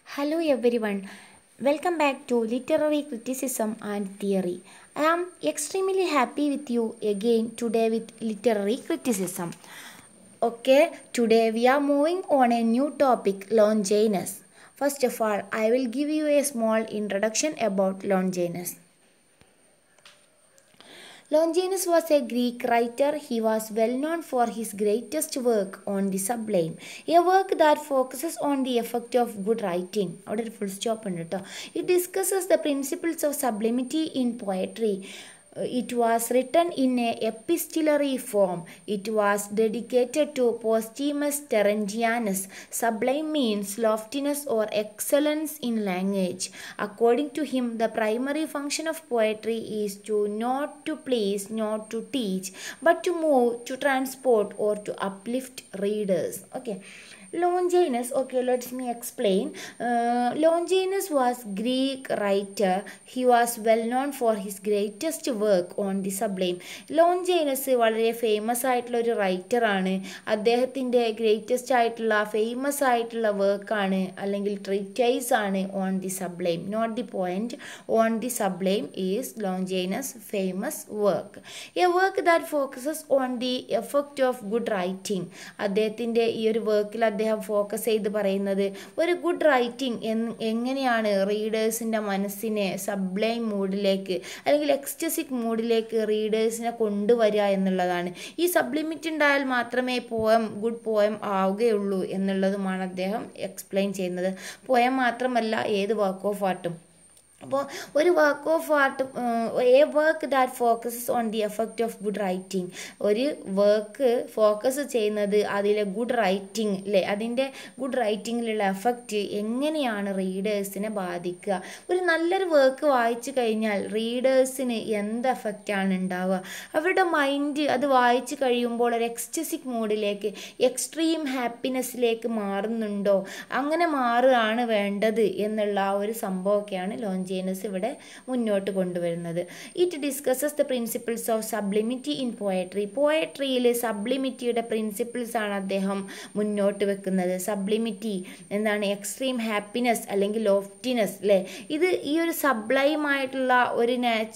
Hello everyone. Welcome back to Literary Criticism and Theory. I am extremely happy with you again today with literary criticism. Okay, today we are moving on a new topic Longinus. First of all, I will give you a small introduction about Longinus. Longinus was a Greek writer. He was well known for his greatest work on the sublime, a work that focuses on the effect of good writing. അവിടെ ഒരു full stop ഉണ്ട് കേട്ടോ it discusses the principles of sublimity in poetry it was written in a epistolary form. It was dedicated to Postumus Terentianus. Sublime means loftiness or excellence in language. According to him, the primary function of poetry is to not to please, not to teach, but to move, to transport, or to uplift readers. Okay. Longinus, okay, let me explain. Uh, Longinus was Greek writer. He was well known for his greatest work on the sublime. Longinus വളരെ famous ആയിട്ടുള്ള ഒരു റൈറ്ററാണ് അദ്ദേഹത്തിൻ്റെ greatest ആയിട്ടുള്ള famous ആയിട്ടുള്ള വർക്കാണ് അല്ലെങ്കിൽ treatise ആണ് on the sublime not the point on the sublime is Longinus famous work a work that focuses on the effect of good writing അദ്ദേഹത്തിൻ്റെ ഈ ഒരു വർക്കിൽ അദ്ദേഹം ഫോക്കസ് ചെയ്ത് പറയുന്നത് ഒരു ഗുഡ് റൈറ്റിംഗ് എങ്ങനെയാണ് റീഡേഴ്സിൻ്റെ മനസ്സിനെ സബ്ലൈം മൂഡിലേക്ക് അല്ലെങ്കിൽ എക്സ്റ്റസിക് മൂഡിലേക്ക് റീഡേഴ്സിനെ കൊണ്ടുവരിക എന്നുള്ളതാണ് ഈ സബ്ലിമിറ്റ് ഉണ്ടായാൽ മാത്രമേ പോയം ഗുഡ് പോയം ആവുകയുള്ളൂ എന്നുള്ളതുമാണ് അദ്ദേഹം എക്സ്പ്ലെയിൻ ചെയ്യുന്നത് പോയം മാത്രമല്ല ഏത് വർക്ക് ഓഫ് ആർട്ടും അപ്പോൾ ഒരു work of art a work that focuses on the effect of good writing ഒരു വർക്ക് ഫോക്കസ് ചെയ്യുന്നത് അതിലെ ഗുഡ് റൈറ്റിംഗ് അല്ലേ അതിൻ്റെ ഗുഡ് റൈറ്റിങ്ങിലുള്ള എഫക്റ്റ് എങ്ങനെയാണ് റീഡേഴ്സിനെ ബാധിക്കുക ഒരു നല്ലൊരു വർക്ക് വായിച്ചു കഴിഞ്ഞാൽ റീഡേഴ്സിന് എന്ത് എഫക്റ്റാണ് ഉണ്ടാവുക അവരുടെ മൈൻഡ് അത് വായിച്ചു കഴിയുമ്പോൾ ഒരു എക്സ്റ്റസിക് മൂഡിലേക്ക് എക്സ്ട്രീം ഹാപ്പിനെസ്സിലേക്ക് മാറുന്നുണ്ടോ അങ്ങനെ മാറുകയാണ് വേണ്ടത് എന്നുള്ള ആ ഒരു സംഭവമൊക്കെയാണ് ലോഞ്ച് ജേനസ് ഇവിടെ മുന്നോട്ട് കൊണ്ടുവരുന്നത് it discusses the principles of sublimity in poetry പോയട്രിയിൽ സബ്ലിമിറ്റിയുടെ പ്രിൻസിപ്പിൾസ് ആണ് അദ്ദേഹം മുന്നോട്ട് വെക്കുന്നത് സബ്ലിമിറ്റി എന്താണ് എക്സ്ട്രീം ഹാപ്പിനെസ് അല്ലെങ്കിൽ ലോഫ്റ്റിനെസ് അല്ലേ ഇത് ഈ ഒരു സബ്ലൈം ആയിട്ടുള്ള ഒരു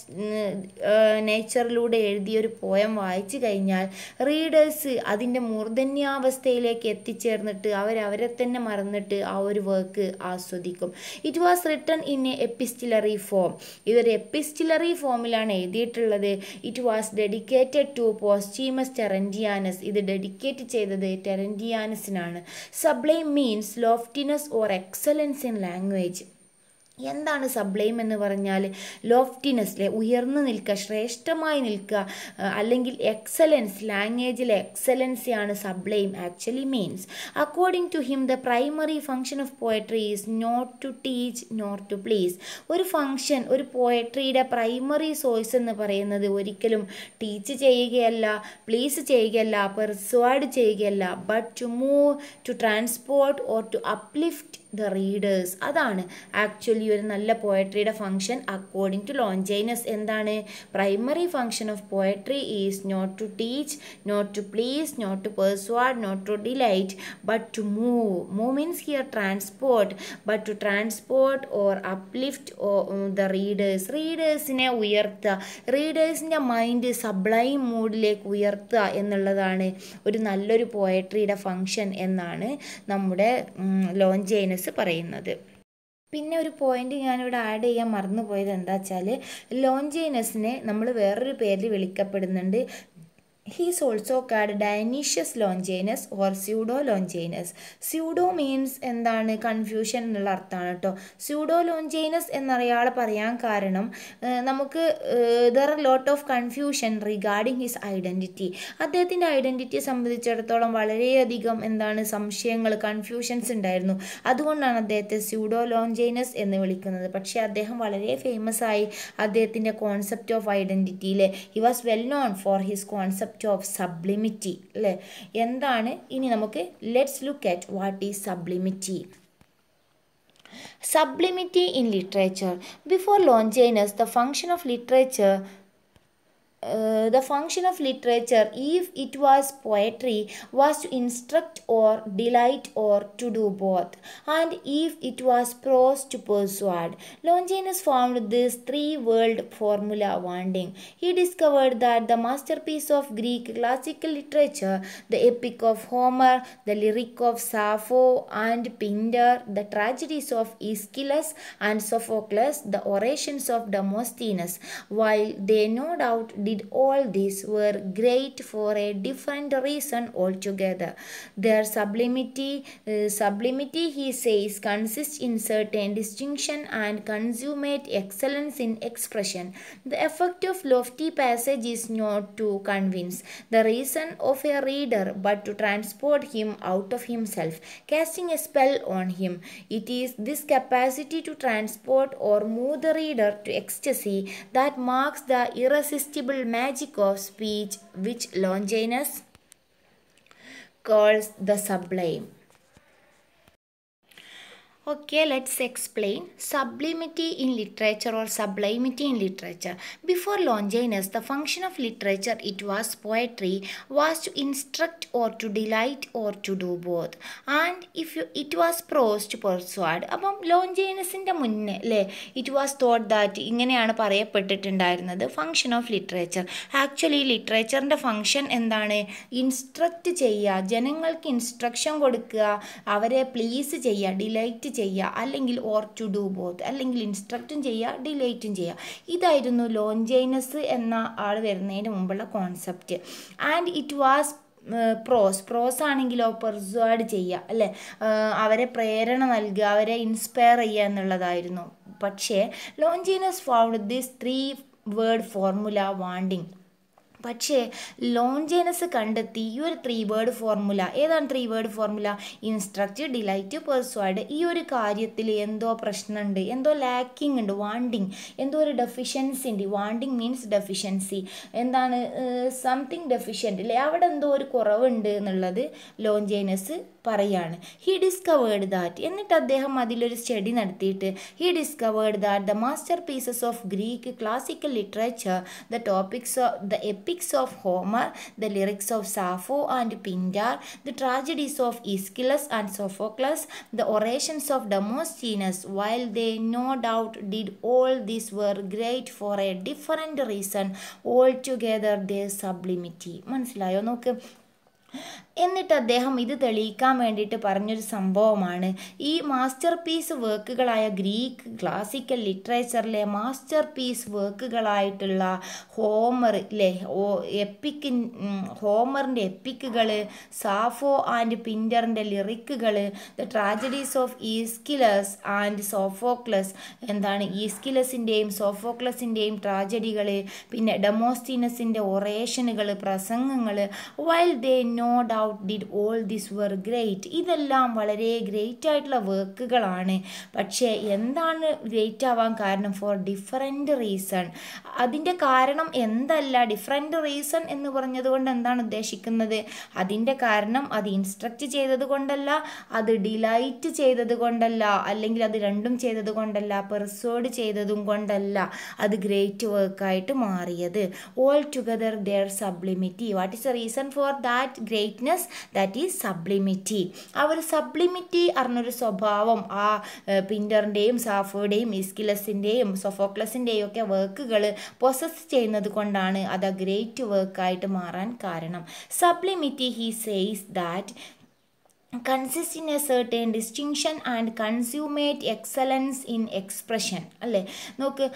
നേച്ചറിലൂടെ എഴുതിയ ഒരു പോയം വായിച്ചു കഴിഞ്ഞാൽ റീഡേഴ്സ് അതിൻ്റെ മൂർധന്യാവസ്ഥയിലേക്ക് എത്തിച്ചേർന്നിട്ട് അവരവരെ തന്നെ മറന്നിട്ട് ആ ഒരു വർക്ക് ആസ്വദിക്കും it was written in a epistolary form ഇതൊരു എപ്പിസ്റ്റിലറി ഫോമിലാണ് എഴുതിയിട്ടുള്ളത് it was dedicated to Postumius Terentianus ഇത് ഡെഡിക്കേറ്റ് ചെയ്തത് ടെറൻറ്റിയാനസിനാണ് sublime means loftiness or excellence in language എന്താണ് സബ്ലൈം എന്ന് പറഞ്ഞാൽ ലോഫ്റ്റിനെസ്സിലെ ഉയർന്നു നിൽക്കുക ശ്രേഷ്ഠമായി നിൽക്കുക അല്ലെങ്കിൽ എക്സലൻസ് ലാംഗ്വേജിലെ എക്സലൻസിയാണ് sublime actually means according to him the primary function of poetry is not to teach not to please ഒരു ഫങ്ഷൻ ഒരു പോയട്രിയുടെ പ്രൈമറി സോഴ്സ് എന്ന് പറയുന്നത് ഒരിക്കലും ടീച്ച് ചെയ്യുകയല്ല പ്ലീസ് ചെയ്യുകയല്ല പെർസ്വാഡ് ചെയ്യുകയല്ല but to move to transport or to uplift the readers അതാണ് ആക്ച്വലി ഒരു നല്ല പോയട്രിയുടെ ഫങ്ഷൻ അക്കോർഡിംഗ് ടു ലോഞ്ചൈനസ് എന്താണ് primary function of poetry is not to teach not to please not to persuade not to delight but to move move means here transport but to transport or uplift the readers റീഡേഴ്സിനെ ഉയർത്തുക റീഡേഴ്സിൻ്റെ mind sublime മൂഡിലേക്ക് ഉയർത്തുക എന്നുള്ളതാണ് ഒരു നല്ലൊരു പോയട്രിയുടെ function എന്നാണ് നമ്മുടെ Longinus പറയുന്നത് പിന്നെ ഒരു പോയിന്റ് ഞാനിവിടെ ആഡ് ചെയ്യാൻ മറന്നുപോയത് എന്താ വെച്ചാൽ ലോഞ്ചൈനസിനെ നമ്മൾ വേറൊരു പേരിൽ വിളിക്കപ്പെടുന്നുണ്ട് he's also called Dionysius Longinus or pseudo Longinus pseudo means എന്താണ് കൺഫ്യൂഷൻ എന്നുള്ള അർത്ഥമാണ് കേട്ടോ സ്യൂഡോ ലോഞ്ചൈനസ് എന്നറിയാളെ പറയാൻ കാരണം നമുക്ക് there are lot of confusion regarding his identity അദ്ദേഹത്തിൻ്റെ ഐഡൻറ്റിറ്റിയെ സംബന്ധിച്ചിടത്തോളം വളരെയധികം എന്താണ് സംശയങ്ങൾ കൺഫ്യൂഷൻസ് ഉണ്ടായിരുന്നു അതുകൊണ്ടാണ് അദ്ദേഹത്തെ സ്യൂഡോ ലോഞ്ചൈനസ് എന്ന് വിളിക്കുന്നത് പക്ഷേ അദ്ദേഹം വളരെ ഫേമസ് ആയി അദ്ദേഹത്തിൻ്റെ കോൺസെപ്റ്റ് ഓഫ് ഐഡൻറ്റിറ്റിയിലെ he was well known for his concept of sublimity അല്ലേ എന്താണ് ഇനി നമുക്ക് let's look at what is sublimity sublimity in literature before longinus the function of literature uh, the function of literature, if it was poetry, was to instruct or delight or to do both, and if it was prose to persuade. Longinus found this three-word formula wanting. He discovered that the masterpiece of Greek classical literature, the epic of Homer, the lyric of Sappho and Pindar, the tragedies of Aeschylus and Sophocles, the orations of Demosthenes, while they no doubt did all this, were great for a different reason altogether. Their sublimity, uh, sublimity, he says, consists in certain distinction and consummate excellence in expression. The effect of lofty passage is not to convince the reason of a reader, but to transport him out of himself, casting a spell on him. It is this capacity to transport or move the reader to ecstasy that marks the irresistible magic of speech, which Longinus calls the sublime. Okay, let's explain sublimity in literature or sublimity in literature. Before Longinus, the function of literature, it was poetry, was to instruct or to delight or to do both. And if you, it was prose to persuade. അപ്പം ലോഞ്ചൈനസിൻ്റെ മുന്നേ അല്ലേ it was thought that ഇങ്ങനെയാണ് പറയപ്പെട്ടിട്ടുണ്ടായിരുന്നത് function of literature actually ലിറ്ററേച്ചറിൻ്റെ function എന്താണ് instruct ചെയ്യുക ജനങ്ങൾക്ക് instruction കൊടുക്കുക അവരെ പ്ലീസ് ചെയ്യുക ഡിലൈറ്റ് ചെയ്യുക അല്ലെങ്കിൽ ഓർ ടു ഡു ബോത്ത് അല്ലെങ്കിൽ ഇൻസ്ട്രക്റ്റും ചെയ്യുക ഡിലൈറ്റും ചെയ്യുക ഇതായിരുന്നു ലോഞ്ചൈനസ് എന്ന ആൾ വരുന്നതിന് മുമ്പുള്ള concept and it was prose prose ആണെങ്കിലോ പെർസ്വാഡ് ചെയ്യുക അല്ലേ അവരെ പ്രേരണ നൽകുക അവരെ ഇൻസ്പയർ ചെയ്യുക എന്നുള്ളതായിരുന്നു പക്ഷേ Longinus found this three word formula wanting പക്ഷേ ലോഞ്ചേനസ് കണ്ടെത്തി ഈ ഒരു ത്രീ വേർഡ് ഫോർമുല ഏതാണ് three word formula instruct delight persuade ഈ ഒരു കാര്യത്തിൽ എന്തോ പ്രശ്നമുണ്ട് എന്തോ ലാക്കിംഗ് ഉണ്ട് വാണ്ടിങ് എന്തോ ഒരു ഡെഫിഷ്യൻസി ഉണ്ട് വാണ്ടിങ് മീൻസ് ഡെഫിഷ്യൻസി എന്താണ് സംതിങ് ഡെഫിഷ്യൻ്റ് അല്ലേ അവിടെ എന്തോ ഒരു കുറവുണ്ട് എന്നുള്ളത് ലോഞ്ചേനസ് പറയാണ് ഹി ഡിസ്കവേർഡ് ദാറ്റ് എന്നിട്ട് അദ്ദേഹം അതിലൊരു സ്റ്റഡി നടത്തിയിട്ട് he discovered that the master pieces of Greek classical literature the topics of the epics of Homer the lyrics of Sappho and Pindar the tragedies of Aeschylus and Sophocles the orations of Demosthenes while they no doubt did all this were great for a different reason all together the sublimity മനസ്സിലായോ നോക്ക് എന്നിട്ട് അദ്ദേഹം ഇത് തെളിയിക്കാൻ വേണ്ടിയിട്ട് പറഞ്ഞൊരു സംഭവമാണ് ഈ മാസ്റ്റർ പീസ് വർക്കുകളായ ഗ്രീക്ക് ക്ലാസിക്കൽ ലിറ്ററേച്ചറിലെ മാസ്റ്റർ പീസ് വർക്കുകളായിട്ടുള്ള ഹോമർ ഇല്ലേ ഓ എപ്പിക്ക് ഹോമറിൻ്റെ എപ്പിക്കുകൾ സാഫോ ആൻഡ് പിൻഡറിൻ്റെ ലിറിക്കുകൾ the tragedies of Aeschylus and Sophocles എന്താണ് ഈസ്കിലസിൻ്റെയും സോഫോക്ലസിൻ്റെയും ട്രാജഡികൾ പിന്നെ ഡെമോസ്റ്റീനസിൻ്റെ ഒറേഷനുകൾ പ്രസംഗങ്ങൾ while they no doubt did all this were great ഇതെല്ലാം വളരെ ഗ്രേറ്റ് ആയിട്ടുള്ള വർക്കുകളാണ് പക്ഷേ എന്താണ് ഗ്രേറ്റ് ആവാൻ കാരണം ഫോർ ഡിഫറെൻ്റ് റീസൺ അതിൻ്റെ കാരണം എന്തല്ല ഡിഫറെൻ്റ് റീസൺ എന്ന് പറഞ്ഞതുകൊണ്ട് എന്താണ് ഉദ്ദേശിക്കുന്നത് അതിൻ്റെ കാരണം അത് ഇൻസ്ട്രക്റ്റ് ചെയ്തത് കൊണ്ടല്ല അത് ഡിലൈറ്റ് ചെയ്തത് കൊണ്ടല്ല അല്ലെങ്കിൽ അത് രണ്ടും ചെയ്തത് കൊണ്ടല്ല പെർസോഡ് ചെയ്തതും കൊണ്ടല്ല അത് ഗ്രേറ്റ് വർക്കായിട്ട് മാറിയത് all together their sublimity what is a reason for that greatness that is sublimity ആ ഒരു സബ്ലിമിറ്റി അറിഞ്ഞൊരു സ്വഭാവം ആ പിൻഡറിൻ്റെയും സാഫോയുടെയും ഇസ്കിലസിൻ്റെയും സൊഫോക്ലസിൻ്റെയും ഒക്കെ വർക്കുകൾ പൊസസ് ചെയ്യുന്നത് കൊണ്ടാണ് അത് ആ ഗ്രേറ്റ് വർക്കായിട്ട് മാറാൻ കാരണം sublimity he says that consist in a certain distinction and consummate excellence in expression അല്ലേ നോക്ക്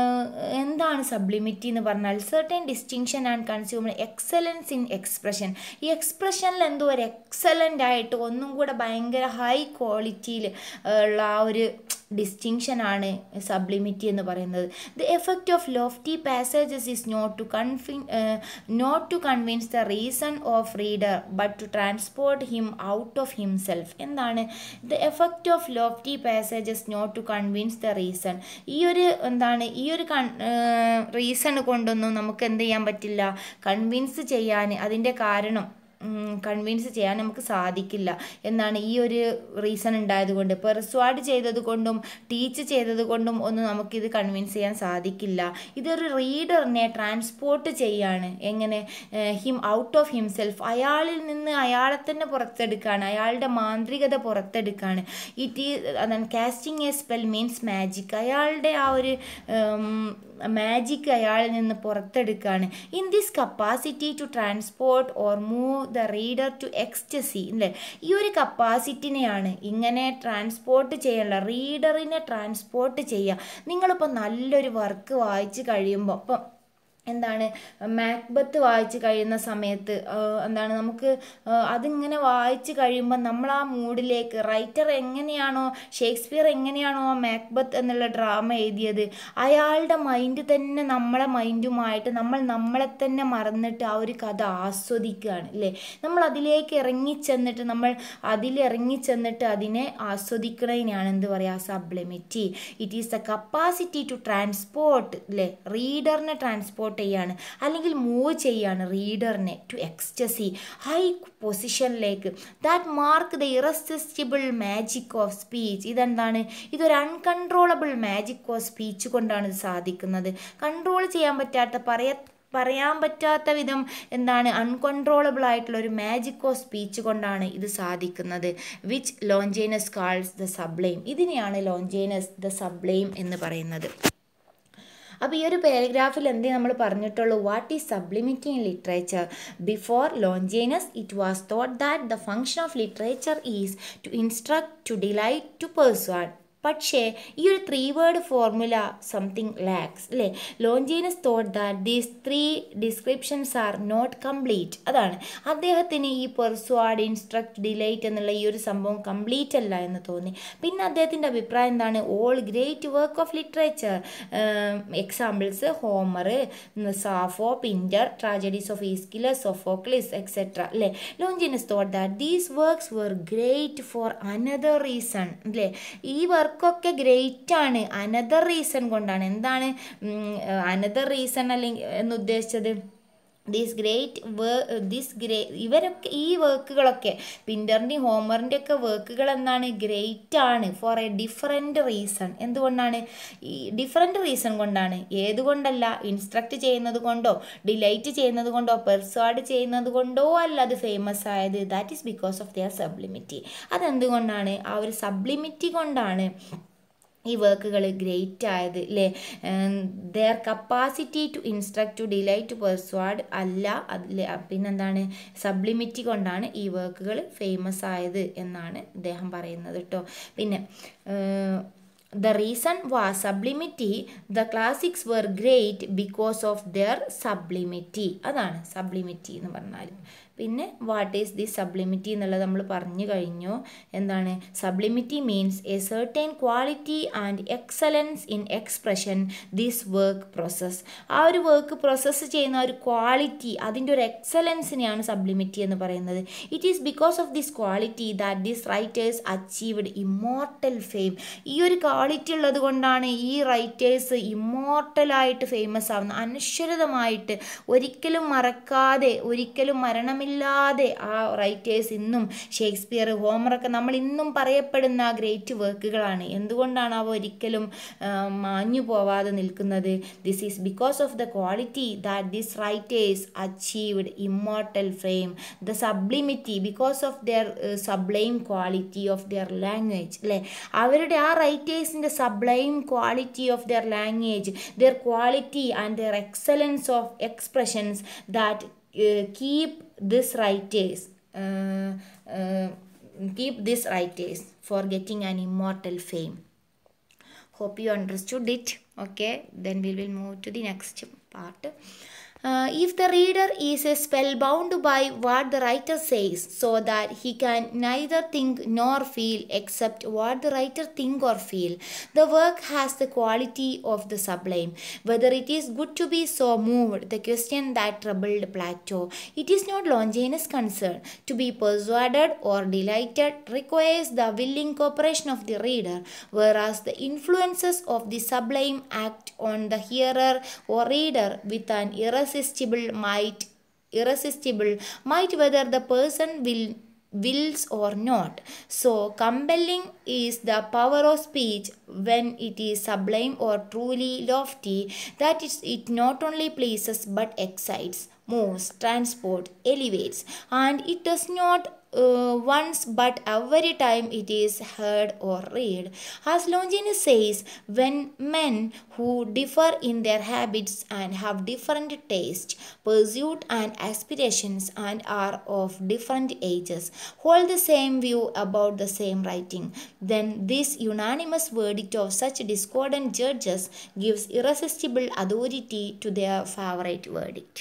എന്താണ് സബ്ലിമിറ്റി എന്ന് പറഞ്ഞാൽ certain distinction and consumer excellence in expression ഈ എക്സ്പ്രഷനിൽ എന്തോ ഒരു എക്സലൻ്റ് ആയിട്ട് ഒന്നും കൂടെ ഭയങ്കര ഹൈ ക്വാളിറ്റിയിൽ ഉള്ള ആ ഒരു ഡിസ്റ്റിങ്ഷൻ ആണ് സബ്ലിമിറ്റി എന്ന് പറയുന്നത് the effect of lofty passages is not to confine not to convince the reason of reader but to transport him out of himself എന്താണ് the effect of lofty passages not to convince the reason ഈ ഒരു എന്താണ് ഈ ഒരു കൺ reason കൊണ്ടൊന്നും നമുക്ക് എന്ത് ചെയ്യാൻ പറ്റില്ല കൺവിൻസ് ചെയ്യാൻ അതിൻ്റെ കാരണം കൺവിൻസ് ചെയ്യാൻ നമുക്ക് സാധിക്കില്ല എന്നാണ് ഈ ഒരു റീസൺ ഉണ്ടായത് കൊണ്ട് പെർസ്വാഡ് ചെയ്തത് കൊണ്ടും ടീച്ച് ചെയ്തത് കൊണ്ടും ഒന്നും നമുക്കിത് കൺവിൻസ് ചെയ്യാൻ സാധിക്കില്ല ഇതൊരു റീഡറിനെ ട്രാൻസ്പോർട്ട് ചെയ്യാണ് എങ്ങനെ ഹിം ഔട്ട് ഓഫ് ഹിംസെൽഫ് അയാളിൽ നിന്ന് അയാളെ തന്നെ പുറത്തെടുക്കുകയാണ് അയാളുടെ മാന്ത്രികത പുറത്തെടുക്കുകയാണ് ഇറ്റ് ഈ അതാണ് casting a spell means magic അയാളുടെ ആ ഒരു മാജിക് അയാളിൽ നിന്ന് പുറത്തെടുക്കുകയാണ് in this capacity to transport or move the reader to ecstasy അല്ലേ ഈ ഒരു കപ്പാസിറ്റിനെയാണ് ഇങ്ങനെ ട്രാൻസ്പോർട്ട് ചെയ്യാനുള്ള റീഡറിനെ ട്രാൻസ്പോർട്ട് ചെയ്യുക നിങ്ങളിപ്പോൾ നല്ലൊരു വർക്ക് വായിച്ച് കഴിയുമ്പോൾ ഇപ്പം എന്താണ് മാക്ബത്ത് വായിച്ച് കഴിയുന്ന സമയത്ത് എന്താണ് നമുക്ക് അതിങ്ങനെ വായിച്ച് കഴിയുമ്പോൾ നമ്മൾ ആ മൂഡിലേക്ക് റൈറ്റർ എങ്ങനെയാണോ ഷേക്സ്പിയർ എങ്ങനെയാണോ ആ മാക്ബത്ത് എന്നുള്ള ഡ്രാമ എഴുതിയത് അയാളുടെ മൈൻഡ് തന്നെ നമ്മളെ മൈൻഡുമായിട്ട് നമ്മൾ നമ്മളെ തന്നെ മറന്നിട്ട് ആ ഒരു കഥ ആസ്വദിക്കുകയാണ് അല്ലേ നമ്മൾ അതിലേക്ക് ഇറങ്ങിച്ചെന്നിട്ട് നമ്മൾ അതിൽ ഇറങ്ങിച്ചെന്നിട്ട് അതിനെ ആസ്വദിക്കുന്നതിനാണ് എന്ത് പറയുക sublimity it is the capacity to transport അല്ലേ റീഡറിനെ ട്രാൻസ്പോർട്ട് ചെയ്യാണ് അല്ലെങ്കിൽ മൂവ് ചെയ്യാണ് റീഡറിനെ ടു എക്സ്റ്റസി ഹൈ പൊസിഷനിലേക്ക് that mark the irresistible magic of speech ഇതെന്താണ് ഇതൊരു അൺകൺട്രോളബിൾ മാജിക് ഓഫ് സ്പീച്ച് കൊണ്ടാണ് ഇത് സാധിക്കുന്നത് കൺട്രോൾ ചെയ്യാൻ പറ്റാത്ത പറയ പറയാൻ പറ്റാത്ത വിധം എന്താണ് അൺകൺട്രോളബിൾ ആയിട്ടുള്ള ഒരു മാജിക് ഓഫ് സ്പീച്ച് കൊണ്ടാണ് ഇത് സാധിക്കുന്നത് which Longinus calls the sublime ഇതിനെയാണ് ലോഞ്ചേനസ് ദ സബ്ലെയിം എന്ന് പറയുന്നത് അപ്പോൾ ഈ ഒരു പാരഗ്രാഫിൽ എന്തേ നമ്മൾ പറഞ്ഞിട്ടുള്ളൂ what is sublimity in literature before Longinus it was thought that the function of literature is to instruct to delight to persuade പക്ഷേ ഈ ഒരു three word formula something lacks അല്ലേ Longinus thought that these three descriptions are not complete അതാണ് അദ്ദേഹത്തിന് ഈ പെർസ്വാഡ് instruct delight എന്നുള്ള ഈ ഒരു സംഭവം കംപ്ലീറ്റ് അല്ല എന്ന് തോന്നി പിന്നെ അദ്ദേഹത്തിൻ്റെ അഭിപ്രായം എന്താണ് all great work of literature examples Homer Sappho Pindar tragedies of Aeschylus Sophocles etcetera അല്ലേ Longinus thought that these works were great for another reason അല്ലേ ഈ വർക്കൊക്കെ ഗ്രേറ്റ് ആണ് അനദർ റീസൺ കൊണ്ടാണ് എന്താണ് അനദർ റീസൺ അല്ലെങ്കിൽ എന്ന് ഉദ്ദേശിച്ചത് these great way this grey ഇവരൊക്കെ ഈ വർക്കുകളൊക്കെ പിൻഡറിൻ്റെയും ഹോമറിൻ്റെ ഒക്കെ വർക്കുകൾ എന്താണ് ഗ്രേറ്റ് ആണ് ഫോർ എ ഡിഫറെൻ്റ് റീസൺ എന്തുകൊണ്ടാണ് ഈ ഡിഫറെൻ്റ് റീസൺ കൊണ്ടാണ് ഏതുകൊണ്ടല്ല ഇൻസ്ട്രക്ട് ചെയ്യുന്നത് കൊണ്ടോ ഡിലൈറ്റ് ചെയ്യുന്നത് കൊണ്ടോ പെർസ്വാഡ് ചെയ്യുന്നത് കൊണ്ടോ അല്ല അത് ഫേമസ് ആയത് that is because of their sublimity അതെന്തുകൊണ്ടാണ് ആ ഒരു സബ്ലിമിറ്റി കൊണ്ടാണ് ഈ വർക്കുകൾ ഗ്രേറ്റ് ആയത് അല്ലേ their capacity to instruct to delight to persuade അല്ല അതിലെ പിന്നെന്താണ് സബ്ലിമിറ്റി കൊണ്ടാണ് ഈ വർക്കുകൾ ഫേമസ് ആയത് എന്നാണ് അദ്ദേഹം പറയുന്നത് കേട്ടോ പിന്നെ the reason was sublimity the classics were great because of their sublimity അതാണ് സബ്ലിമിറ്റി എന്ന് പറഞ്ഞാൽ പിന്നെ വാട്ട് ഈസ് ദി സബ്ലിമിറ്റി എന്നുള്ളത് നമ്മൾ പറഞ്ഞു കഴിഞ്ഞു എന്താണ് sublimity means a certain quality and excellence in expression this work process ആ ഒരു വർക്ക് പ്രോസസ്സ് ചെയ്യുന്ന ഒരു ക്വാളിറ്റി അതിൻ്റെ ഒരു എക്സലൻസിനെയാണ് സബ്ലിമിറ്റി എന്ന് പറയുന്നത് it is because of this quality that this writers achieved immortal fame ഈ ഒരു ക്വാളിറ്റി ഉള്ളത് കൊണ്ടാണ് ഈ റൈറ്റേഴ്സ് ഇമ്മോർട്ടലായിട്ട് ഫേമസ് ആവുന്നത് അനശ്വരതമായിട്ട് ഒരിക്കലും മറക്കാതെ ഒരിക്കലും മരണമില്ല ഇല്ലാതെ ആ റൈറ്റേഴ്സ് ഇന്നും ഷേക്സ്പിയർ ഹോമറൊക്കെ നമ്മൾ ഇന്നും പറയപ്പെടുന്ന ആ ഗ്രേറ്റ് വർക്കുകളാണ് എന്തുകൊണ്ടാണ് അവ ഒരിക്കലും മാഞ്ഞു പോവാതെ നിൽക്കുന്നത് this is because of the quality that this writers achieved immortal frame the sublimity because of their sublime quality of their language അല്ലേ അവരുടെ ആ റൈറ്റേഴ്സിൻ്റെ sublime quality of their language their quality and their excellence of expressions that keep this writers uh, uh, keep this writers for getting an immortal fame hope you understood it okay then we will move to the next part uh, if the reader is spellbound by what the writer says so that he can neither think nor feel except what the writer think or feel the work has the quality of the sublime whether it is good to be so moved the question that troubled plato it is not longinus concern to be persuaded or delighted requires the willing cooperation of the reader whereas the influences of the sublime act on the hearer or reader with an irresistible might irresistible might whether the person will wills or not. So, compelling is the power of speech when it is sublime or truly lofty, that is, it not only pleases but excites, moves, transports, elevates, and it does not uh, once but every time it is heard or read. As Longinus says, when men who differ in their habits and have different taste, pursuit, and aspirations and are of different ages hold the same view about the same writing, then this unanimous verdict of such discordant judges gives irresistible authority to their favorite verdict.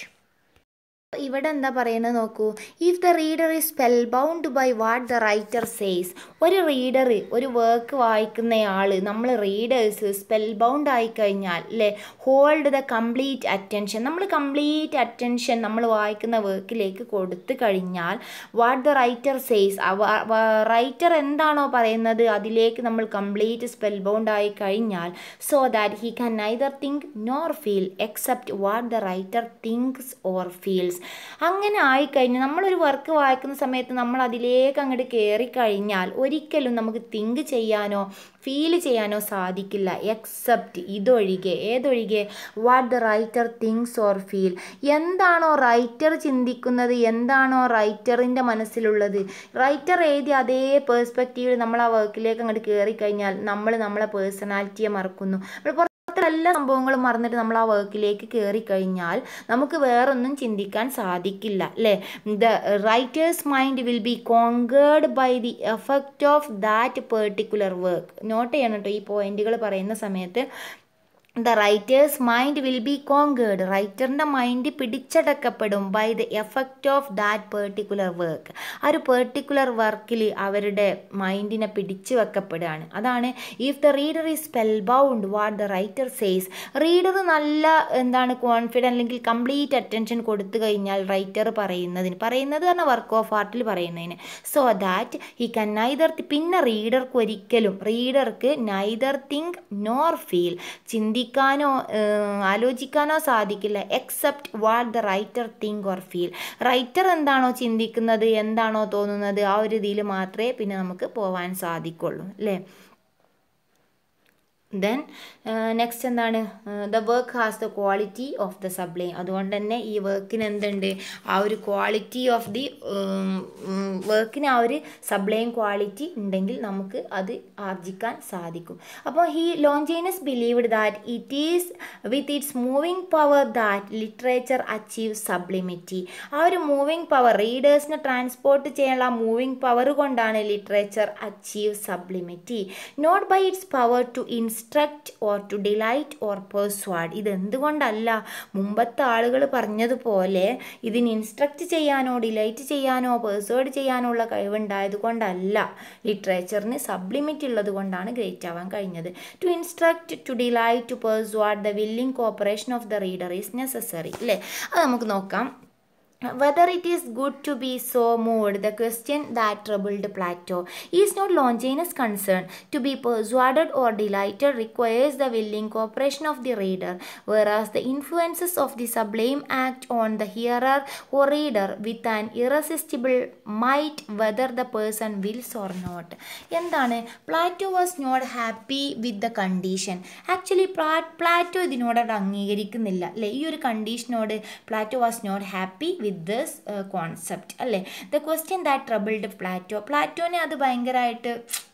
ഇവിടെ എന്താ പറയുന്നത് നോക്കൂ if the reader is spellbound by what the writer says ഒരു reader ഒരു work വായിക്കുന്നയാൾ നമ്മൾ readers spellbound ആയി കഴിഞ്ഞാൽ അല്ലേ ഹോൾഡ് ദ കംപ്ലീറ്റ് അറ്റൻഷൻ നമ്മൾ കംപ്ലീറ്റ് അറ്റൻഷൻ നമ്മൾ വായിക്കുന്ന വർക്കിലേക്ക് കൊടുത്തു കഴിഞ്ഞാൽ what the writer says writer എന്താണോ പറയുന്നത് അതിലേക്ക് നമ്മൾ കംപ്ലീറ്റ് സ്പെൽ ബൗണ്ട് ആയി കഴിഞ്ഞാൽ so that he can neither think nor feel except what the writer thinks or feels അങ്ങനെ ആയിക്കഴിഞ്ഞാൽ നമ്മളൊരു വർക്ക് വായിക്കുന്ന സമയത്ത് നമ്മൾ അതിലേക്ക് അങ്ങോട്ട് കയറിക്കഴിഞ്ഞാൽ ഒരിക്കലും നമുക്ക് തിങ്ക് ചെയ്യാനോ ഫീൽ ചെയ്യാനോ സാധിക്കില്ല എക്സെപ്റ്റ് ഇതൊഴികെ ഏതൊഴികെ what the writer thinks or feel എന്താണോ റൈറ്റർ ചിന്തിക്കുന്നത് എന്താണോ റൈറ്ററിൻ്റെ മനസ്സിലുള്ളത് റൈറ്റർ എഴുതിയ അതേ പേഴ്സ്പെക്റ്റീവിൽ നമ്മൾ ആ വർക്കിലേക്ക് അങ്ങോട്ട് കയറിക്കഴിഞ്ഞാൽ നമ്മൾ നമ്മളെ പേഴ്സണാലിറ്റിയെ മറക്കുന്നു നമ്മൾ എല്ലാ സംഭവങ്ങളും മറന്നിട്ട് നമ്മൾ ആ വർക്കിലേക്ക് കയറി കഴിഞ്ഞാൽ നമുക്ക് വേറൊന്നും ചിന്തിക്കാൻ സാധിക്കില്ല അല്ലേ the writer's mind will be conquered by the effect of that particular work note ചെയ്യണം കേട്ടോ ഈ പോയിന്റുകൾ പറയുന്ന സമയത്ത് the writer's mind will be conquered റൈറ്ററിൻ്റെ മൈൻഡ് പിടിച്ചടക്കപ്പെടും by the effect of that particular work ആ ഒരു പെർട്ടിക്കുലർ വർക്കിൽ അവരുടെ മൈൻഡിനെ പിടിച്ചു വെക്കപ്പെടുകയാണ് അതാണ് if the reader is spellbound what the writer says reader നല്ല എന്താണ് കോൺഫിഡൻ്റ് അല്ലെങ്കിൽ കംപ്ലീറ്റ് അറ്റൻഷൻ കൊടുത്തു കഴിഞ്ഞാൽ റൈറ്റർ പറയുന്നതിന് പറയുന്നത് പറഞ്ഞാൽ വർക്ക് ഓഫ് ആർട്ടിൽ പറയുന്നതിന് so that he can neither പിന്നെ റീഡർക്ക് ഒരിക്കലും റീഡർക്ക് നൈദർ തിങ്ക് നോർ ഫീൽ ചിന്തി ചിന്തിക്കാനോ ആലോചിക്കാനോ സാധിക്കില്ല except what the writer think or feel writer എന്താണോ ചിന്തിക്കുന്നത് എന്താണോ തോന്നുന്നത് ആ ഒരു ഇതിൽ മാത്രമേ പിന്നെ നമുക്ക് പോവാൻ സാധിക്കുള്ളൂ അല്ലേ ദെൻ നെക്സ്റ്റ് എന്താണ് the work has the quality of the sublime അതുകൊണ്ട് തന്നെ ഈ വർക്കിന് എന്തുണ്ട് ആ ഒരു ക്വാളിറ്റി ഓഫ് ദി വർക്കിന് ആ ഒരു സബ്ലൈം ക്വാളിറ്റി ഉണ്ടെങ്കിൽ നമുക്ക് അത് ആർജിക്കാൻ സാധിക്കും അപ്പോൾ he Longinus believed that it is with its moving power that literature achieve sublimity ആ ഒരു മൂവിങ് പവർ റീഡേഴ്സിനെ ട്രാൻസ്പോർട്ട് ചെയ്യാനുള്ള മൂവിങ് പവർ കൊണ്ടാണ് literature achieve sublimity not by its power to ins instruct or to delight or persuade ഇതെന്തുകൊണ്ടല്ല മുമ്പത്തെ ആളുകൾ പറഞ്ഞതുപോലെ ഇതിന് ഇൻസ്ട്രക്റ്റ് ചെയ്യാനോ ഡിലൈറ്റ് ചെയ്യാനോ പേഴ്സ്വേഡ് ചെയ്യാനോ ഉള്ള കഴിവുണ്ടായത് കൊണ്ടല്ല ലിറ്ററേച്ചറിന് സബ്ലിമിറ്റ് ഉള്ളത് കൊണ്ടാണ് ഗ്രേറ്റ് ആവാൻ കഴിഞ്ഞത് to instruct to delight to persuade the willing cooperation of the reader is necessary അല്ലേ അത് നമുക്ക് നോക്കാം whether it is good to be so moved the question that troubled plato is not longinus concern to be persuaded or delighted requires the willing cooperation of the reader whereas the influences of the sublime act on the hearer or reader with an irresistible might whether the person wills or not എന്താണ് Plato was not happy with the condition actually Plato ഇതിനോട് അംഗീകരിക്കുന്നില്ല അല്ലേ ഈ ഒരു കണ്ടീഷനോട് Plato was not happy with this concept അല്ലേ the question that troubled Plato പ്ലാറ്റോനെ അത് ഭയങ്കരമായിട്ട്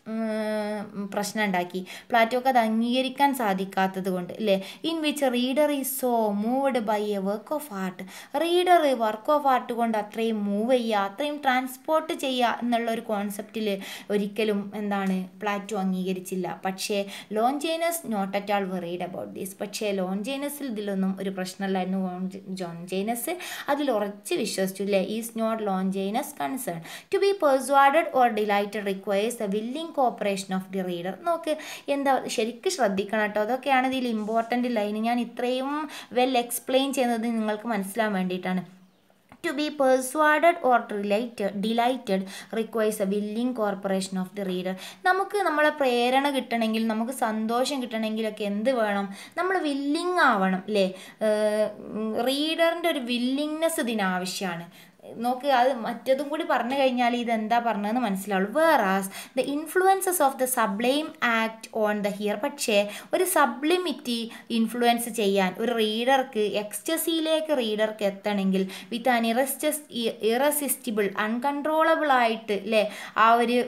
പ്രശ്നം ഉണ്ടാക്കി പ്ലാറ്റോക്ക് അത് അംഗീകരിക്കാൻ സാധിക്കാത്തത് കൊണ്ട് അല്ലേ in which reader is so moved by a work of art reader work of art കൊണ്ട് അത്രയും മൂവ് ചെയ്യുക അത്രയും ട്രാൻസ്പോർട്ട് ചെയ്യുക എന്നുള്ള ഒരു കോൺസെപ്റ്റിൽ ഒരിക്കലും എന്താണ് പ്ലാറ്റോ അംഗീകരിച്ചില്ല പക്ഷേ Longinus not at all worried about this പക്ഷേ ലോഞ്ചൈനസിൽ ഇതിലൊന്നും ഒരു പ്രശ്നമല്ലായിരുന്നു ജോൺ ജൈനസ് അതിൽ ഉറച്ച് വിശ്വസിച്ചു അല്ലേ is not Longinus concern to be persuaded or delighted requires the willing cooperation of the reader നോക്ക് എന്താ ശരിക്കും ശ്രദ്ധിക്കണം കേട്ടോ അതൊക്കെയാണ് ഇതിൽ ഇമ്പോർട്ടൻ്റ് ലൈൻ ഞാൻ ഇത്രയും വെൽ എക്സ്പ്ലെയിൻ ചെയ്യുന്നത് നിങ്ങൾക്ക് മനസ്സിലാൻ വേണ്ടിയിട്ടാണ് to be persuaded or related delighted requires a willing cooperation of the reader നമുക്ക് നമ്മളെ പ്രേരണ കിട്ടണമെങ്കിൽ നമുക്ക് സന്തോഷം കിട്ടണമെങ്കിലൊക്കെ എന്ത് വേണം നമ്മൾ വില്ലിങ് ആവണം അല്ലേ റീഡറിൻ്റെ ഒരു വില്ലിങ്നെസ് ഇതിനാവശ്യമാണ് നോക്ക് അത് മറ്റതും കൂടി പറഞ്ഞു കഴിഞ്ഞാൽ ഇത് എന്താ പറഞ്ഞതെന്ന് മനസ്സിലാവുള്ളൂ whereas the influences of the sublime act on the hear പക്ഷേ ഒരു സബ്ലിമിറ്റി ഇൻഫ്ലുവൻസ് ചെയ്യാൻ ഒരു റീഡർക്ക് എക്സ്റ്റസിയിലേക്ക് റീഡർക്ക് എത്തണമെങ്കിൽ with an irresist irresistible uncontrollable ആയിട്ട് അല്ലേ ആ ഒരു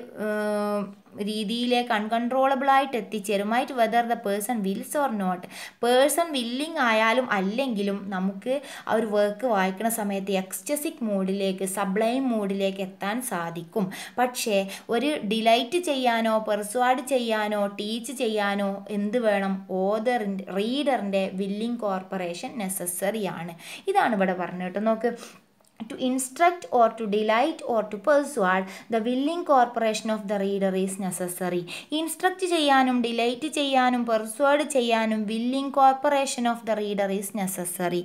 രീതിയിലേക്ക് അൺകൺട്രോളബിൾ ആയിട്ട് എത്തിച്ചേരും might whether the person wills or not person willing ആയാലും അല്ലെങ്കിലും നമുക്ക് ആ ഒരു വർക്ക് വായിക്കുന്ന സമയത്ത് എക്സ്റ്റസിക് മൂഡിലേക്ക് സബ്ലൈം മൂഡിലേക്ക് എത്താൻ സാധിക്കും പക്ഷേ ഒരു ഡിലൈറ്റ് ചെയ്യാനോ പെർസ്വാഡ് ചെയ്യാനോ ടീച്ച് ചെയ്യാനോ എന്ത് വേണം ഓദറിൻ്റെ റീഡറിൻ്റെ വില്ലിംഗ് കോർപ്പറേഷൻ നെസസറി ആണ് ഇതാണ് ഇവിടെ പറഞ്ഞത് കേട്ടോ നോക്ക് to instruct or to delight or to persuade the willing corporation of the reader is necessary instruct ചെയ്യാനും ഡിലൈറ്റ് ചെയ്യാനും പെർസ്വേഡ് ചെയ്യാനും willing cooperation of the reader is necessary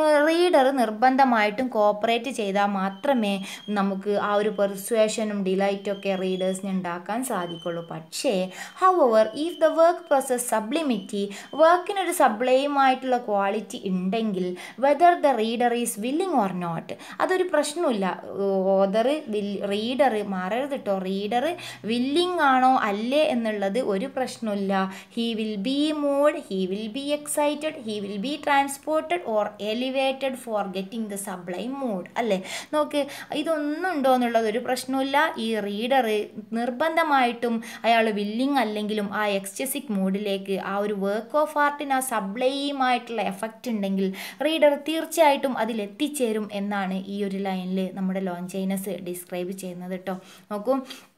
reader നിർബന്ധമായിട്ടും കോപ്പറേറ്റ് ചെയ്താൽ മാത്രമേ നമുക്ക് ആ ഒരു പെർസ്വേഷനും ഡിലൈറ്റും ഒക്കെ റീഡേഴ്സിന് ഉണ്ടാക്കാൻ സാധിക്കുള്ളൂ പക്ഷേ however if the work process sublimity വർക്കിനൊരു സബ്ലൈമായിട്ടുള്ള ക്വാളിറ്റി ഉണ്ടെങ്കിൽ whether the reader is willing or not അതൊരു പ്രശ്നമില്ല ഓദർ വിൽ റീഡർ മാറരുത് കേട്ടോ റീഡർ വില്ലിംഗ് ആണോ അല്ലേ എന്നുള്ളത് ഒരു പ്രശ്നമില്ല he will be moved he will be excited he will be transported or elevated for getting the sublime mood അല്ലേ നോക്ക് ഇതൊന്നും ഉണ്ടോ എന്നുള്ളത് ഒരു പ്രശ്നമില്ല ഈ റീഡർ നിർബന്ധമായിട്ടും അയാൾ വില്ലിംഗ് അല്ലെങ്കിലും ആ എക്സ്റ്റസിക് മൂഡിലേക്ക് ആ ഒരു വർക്ക് ഓഫ് ആർട്ടിന് ആ സബ്ലൈമായിട്ടുള്ള എഫക്റ്റ് ഉണ്ടെങ്കിൽ റീഡർ തീർച്ചയായിട്ടും അതിൽ എത്തിച്ചേരും എന്നാണ് ഈ ഒരു ലൈനിൽ നമ്മുടെ ലോഞ്ചൈനസ് ഡിസ്ക്രൈബ് ചെയ്യുന്നത് കേട്ടോ നോക്കൂ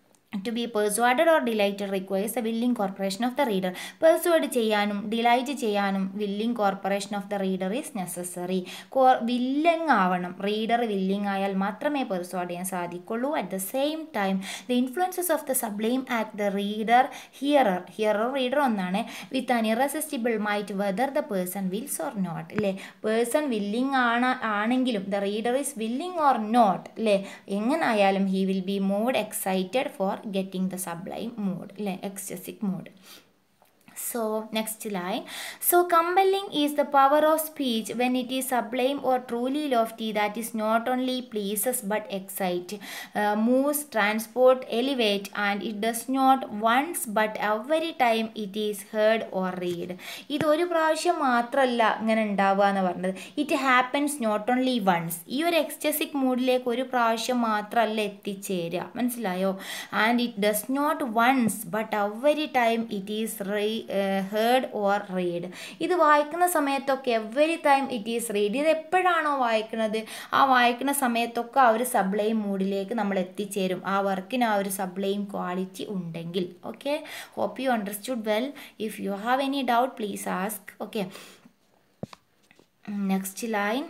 to be persuaded or delighted requires a willing cooperation of the reader persuade ചെയ്യാനും ഡിലൈറ്റ് ചെയ്യാനും willing cooperation of the reader is necessary co willing ആവണം റീഡർ വില്ലിംഗ് ആയാൽ മാത്രമേ പെർസ്വാഡ് ചെയ്യാൻ സാധിക്കുള്ളൂ at the same time the influences of the sublime act the reader hearer hearer reader ഒന്നാണ് with an irresistible might whether the person wills or not അല്ലേ person willing ആണ് ആണെങ്കിലും the reader is willing or not അല്ലേ എങ്ങനായാലും he will be moved excited for getting the sublime mood ecstatic mood so next line so compelling is the power of speech when it is sublime or truly lofty that is not only pleases but excite uh, moves transport elevate and it does not once but every time it is heard or read ഇത് ഒരു പ്രാവശ്യം മാത്രമല്ല ഇങ്ങനെ ഉണ്ടാവുക എന്ന് പറഞ്ഞത് it happens not only once ഈ ഒരു എക്സ്റ്റസിക് മൂഡിലേക്ക് ഒരു പ്രാവശ്യം മാത്രമല്ല എത്തിച്ചേരുക മനസ്സിലായോ and it does not once but every time it is reheard or read ഇത് വായിക്കുന്ന സമയത്തൊക്കെ every time it is read ഇത് എപ്പോഴാണോ വായിക്കുന്നത് ആ വായിക്കുന്ന സമയത്തൊക്കെ ആ ഒരു സബ്ലൈം മൂഡിലേക്ക് നമ്മൾ എത്തിച്ചേരും ആ വർക്കിന് ആ ഒരു സബ്ലൈം ക്വാളിറ്റി ഉണ്ടെങ്കിൽ okay hope you understood well if you have any doubt please ask okay next line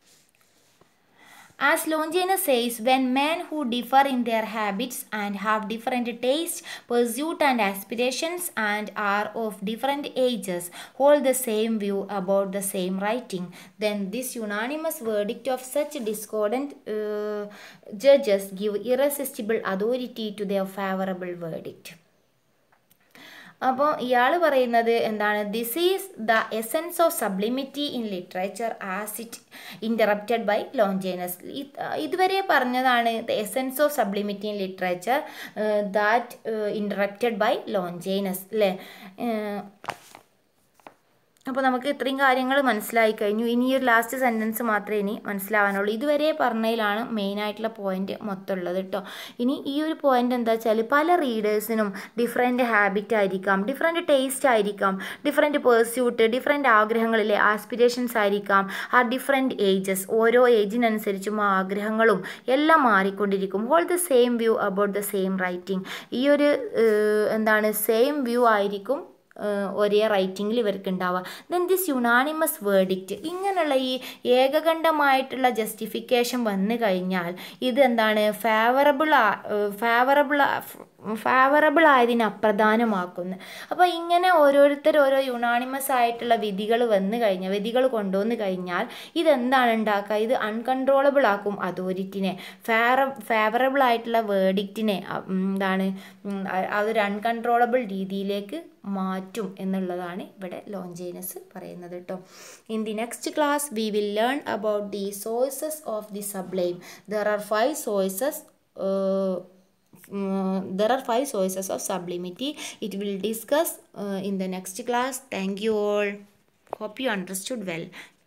As Longinus says, when men who differ in their habits and have different tastes, pursuit and aspirations and are of different ages hold the same view about the same writing, then this unanimous verdict of such discordant uh, judges give irresistible authority to their favorable verdict. അപ്പോൾ ഇയാൾ പറയുന്നത് എന്താണ് this is the essence of sublimity in literature as it interrupted by Longinus ഇതുവരെ പറഞ്ഞതാണ് the essence of sublimity in literature that interrupted by Longinus അല്ലേ അപ്പോൾ നമുക്ക് ഇത്രയും കാര്യങ്ങൾ മനസ്സിലായി കഴിഞ്ഞു ഇനി ഈ ഒരു ലാസ്റ്റ് സെൻറ്റൻസ് മാത്രമേ ഇനി മനസ്സിലാവാനുള്ളൂ ഇതുവരെ പറഞ്ഞതിലാണ് മെയിനായിട്ടുള്ള പോയിന്റ് മൊത്തം ഉള്ളത് കേട്ടോ ഇനി ഈ ഒരു പോയിന്റ് എന്താ വെച്ചാൽ പല റീഡേഴ്സിനും ഡിഫറെൻറ്റ് ഹാബിറ്റ് ആയിരിക്കാം ഡിഫറെൻറ്റ് ടേസ്റ്റ് ആയിരിക്കാം ഡിഫറെൻറ്റ് പേഴ്സ്യൂട്ട് ഡിഫറെൻറ്റ് ആഗ്രഹങ്ങളിലെ ആസ്പിരേഷൻസ് ആയിരിക്കാം ആ ഡിഫറെൻറ്റ് ഏജസ് ഓരോ ഏജിനനുസരിച്ചും ആ ആഗ്രഹങ്ങളും എല്ലാം മാറിക്കൊണ്ടിരിക്കും hold the same view about the same writing ഈ ഒരു എന്താണ് സെയിം വ്യൂ ആയിരിക്കും ഒരേ റൈറ്റിങ്ങിൽ ഇവർക്ക് ഉണ്ടാവുക ദെൻ ദിസ് യുണാനിമസ് വേർഡിക്റ്റ് ഇങ്ങനെയുള്ള ഈ ഏകകണ്ഠമായിട്ടുള്ള ജസ്റ്റിഫിക്കേഷൻ വന്നു കഴിഞ്ഞാൽ ഇത് എന്താണ് ഫേവറബിൾ ഫേവറബിൾ ഫേവറബിൾ ആയതിനെ അപ്രധാനമാക്കുന്നു അപ്പോൾ ഇങ്ങനെ ഓരോരുത്തർ ഓരോ യുണാണിമസ് ആയിട്ടുള്ള വിധികൾ വന്നു കഴിഞ്ഞാൽ വിധികൾ കൊണ്ടുവന്ന് കഴിഞ്ഞാൽ ഇതെന്താണ് ഉണ്ടാക്കുക ഇത് അൺകൺട്രോളബിൾ ആക്കും അതോറിറ്റിനെ ഫേവറ ഫേവറബിൾ ആയിട്ടുള്ള വേർഡിക്റ്റിനെ എന്താണ് ഉം, അ- അതൊരു അൺകൺട്രോളബിൾ രീതിയിലേക്ക് മാറ്റും എന്നുള്ളതാണ് ഇവിടെ ലോഞ്ചൈനസ് പറയുന്നത് കേട്ടോ in the next class we will learn about the sources of the sublime there are five sources uh, there are five sources of sublimity it will discuss uh, in the next class thank you all hope you understood well